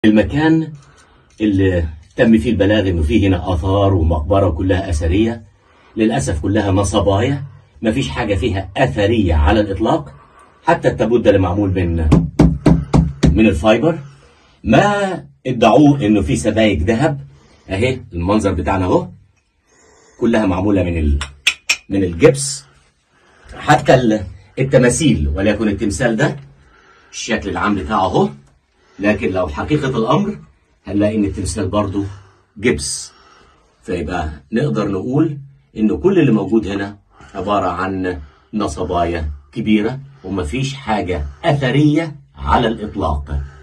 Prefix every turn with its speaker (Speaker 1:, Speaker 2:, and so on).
Speaker 1: المكان اللي تم فيه البلاغ انه فيه هنا اثار ومقبره كلها اثريه للاسف كلها نصبايا مفيش حاجه فيها اثريه على الاطلاق حتى التابوت ده اللي معمول من من الفايبر ما ادعوه انه في سبايك ذهب اهي المنظر بتاعنا اهو كلها معموله من ال... من الجبس حتى ال- التماثيل وليكن التمثال ده الشكل العام بتاعه اهو لكن لو حقيقه الامر هنلاقي ان التمثال برضو جبس فيبقى نقدر نقول انه كل اللي موجود هنا عباره عن نصبايا كبيره ومفيش حاجه اثريه على الاطلاق